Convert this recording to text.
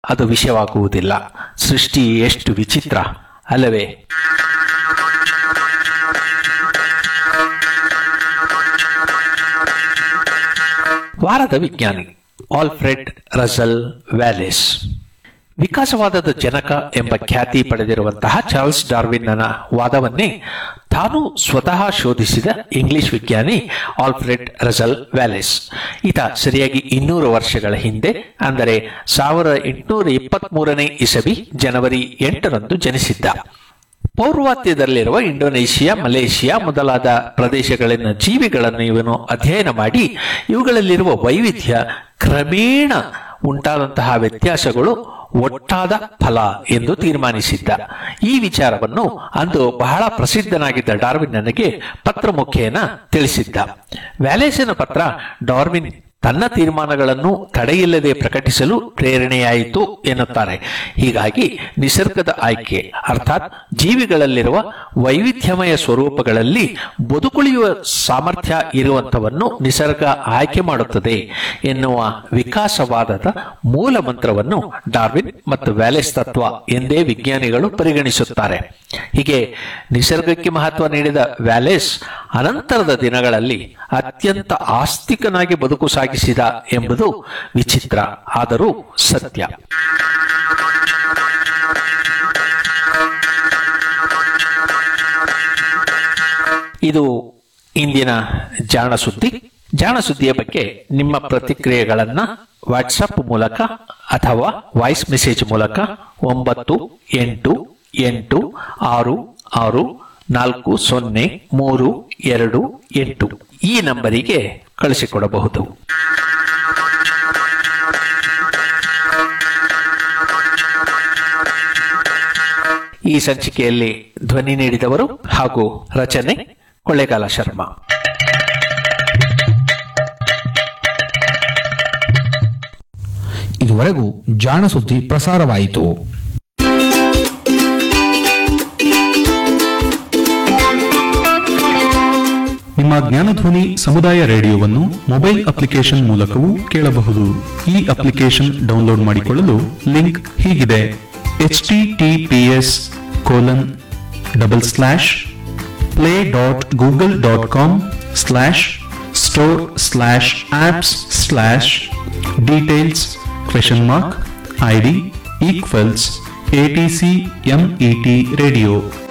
ಅದು ವಿಷಯವಾಗುವುದಿಲ್ಲ ಸೃಷ್ಟಿ ಎಷ್ಟು ವಿಚಿತ್ರ ಅಲ್ಲವೇ ವಾರದ ವಿಜ್ಞಾನಿ ಆಲ್ಫ್ರೆಡ್ ರಸಲ್ ವ್ಯಾಲೆಸ್ ವಿಕಾಸವಾದದ ಜನಕ ಎಂಬ ಖ್ಯಾತಿ ಪಡೆದಿರುವಂತಹ ಚಾರ್ಲ್ಸ್ ಡಾರ್ವಿನ್ನನ ವಾದವನ್ನೇ ತಾನು ಸ್ವತಃ ಶೋಧಿಸಿದ ಇಂಗ್ಲಿಷ್ ವಿಜ್ಞಾನಿ ಆಲ್ಫ್ರೆಡ್ ರಸಲ್ ವ್ಯಾಲೆಸ್ ಈತ ಸರಿಯಾಗಿ ಇನ್ನೂರು ವರ್ಷಗಳ ಹಿಂದೆ ಅಂದರೆ ಸಾವಿರದ ಎಂಟುನೂರ ಇಪ್ಪತ್ತ್ ಮೂರನೇ ಇಸವಿ ಜನವರಿ ಎಂಟರಂದು ಜನಿಸಿದ್ದ ಪೌರ್ವಾತ್ಯದಲ್ಲಿರುವ ಇಂಡೋನೇಷಿಯಾ ಮಲೇಷಿಯಾ ಮೊದಲಾದ ಪ್ರದೇಶಗಳಲ್ಲಿನ ಜೀವಿಗಳನ್ನು ಇವನು ಅಧ್ಯಯನ ಮಾಡಿ ಇವುಗಳಲ್ಲಿರುವ ವೈವಿಧ್ಯ ಕ್ರಮೇಣ ಉಂಟಾದಂತಹ ವ್ಯತ್ಯಾಸಗಳು ಒಟ್ಟಾದ ಫಲ ಎಂದು ತೀರ್ಮಾನಿಸಿದ್ದ ಈ ವಿಚಾರವನ್ನು ಅಂದು ಬಹಳ ಪ್ರಸಿದ್ಧನಾಗಿದ್ದ ಡಾರ್ವಿನ್ ನನಗೆ ಪತ್ರ ಮುಖೇನ ತಿಳಿಸಿದ್ದ ವ್ಯಾಲೇಸಿನ ಪತ್ರ ಡಾರ್ವಿನ್ ತನ್ನ ತೀರ್ಮಾನಗಳನ್ನು ತಡೆಯಿಲ್ಲದೆ ಪ್ರಕಟಿಸಲು ಪ್ರೇರಣೆಯಾಯಿತು ಎನ್ನುತ್ತಾರೆ ಹೀಗಾಗಿ ನಿಸರ್ಗದ ಆಯ್ಕೆ ಅರ್ಥಾತ್ ಜೀವಿಗಳಲ್ಲಿರುವ ವೈವಿಧ್ಯಮಯ ಸ್ವರೂಪಗಳಲ್ಲಿ ಬದುಕುಳಿಯುವ ಸಾಮರ್ಥ್ಯ ಇರುವಂತವನ್ನು ನಿಸರ್ಗ ಆಯ್ಕೆ ಮಾಡುತ್ತದೆ ಎನ್ನುವ ವಿಕಾಸವಾದದ ಮೂಲ ಮಂತ್ರವನ್ನು ಡಾರ್ವಿನ್ ಮತ್ತು ವ್ಯಾಲೆಸ್ ತತ್ವ ಎಂದೇ ವಿಜ್ಞಾನಿಗಳು ಪರಿಗಣಿಸುತ್ತಾರೆ ಹೀಗೆ ನಿಸರ್ಗಕ್ಕೆ ಮಹತ್ವ ನೀಡಿದ ವ್ಯಾಲೆಸ್ ಅನಂತರದ ದಿನಗಳಲ್ಲಿ ಅತ್ಯಂತ ಆಸ್ತಿಕನಾಗಿ ಬದುಕು ಸಾಗಿಸಿದ ಎಂಬುದು ವಿಚಿತ್ರ ಆದರೂ ಸತ್ಯ ಇದು ಇಂದಿನ ಜಾಣ ಸುದ್ದಿ ಜಾಣ ಸುದ್ದಿಯ ಬಗ್ಗೆ ನಿಮ್ಮ ಪ್ರತಿಕ್ರಿಯೆಗಳನ್ನ ವಾಟ್ಸಪ್ ಮೂಲಕ ಅಥವಾ ವಾಯ್ಸ್ ಮೆಸೇಜ್ ಮೂಲಕ ಒಂಬತ್ತು ಎಂಟು ಎಂಟು ಆರು ಆರು ನಾಲ್ಕು ಸೊನ್ನೆ ಮೂರು ಎರಡು ಎಂಟು ಈ ನಂಬರಿಗೆ ಕಳಿಸಿಕೊಡಬಹುದು ಈ ಸಂಚಿಕೆಯಲ್ಲಿ ಧ್ವನಿ ನೀಡಿದವರು ಹಾಗೂ ರಚನೆ ಕೊಳ್ಳೇಗಾಲ ಶರ್ಮಾ ಇದುವರೆಗೂ ಜಾಣ ಸುದ್ದಿ ಪ್ರಸಾರವಾಯಿತು ನಿಮ್ಮ ಜ್ಞಾನಧ್ವನಿ ಸಮುದಾಯ ರೇಡಿಯೋವನ್ನು ಮೊಬೈಲ್ ಅಪ್ಲಿಕೇಶನ್ ಮೂಲಕವೂ ಕೇಳಬಹುದು ಈ ಅಪ್ಲಿಕೇಶನ್ ಡೌನ್ಲೋಡ್ ಮಾಡಿಕೊಳ್ಳಲು ಲಿಂಕ್ ಹೀಗಿದೆ H T T P S colon double slash play dot Google dot com slash store slash apps slash details question mark I D equals A T C M E T radio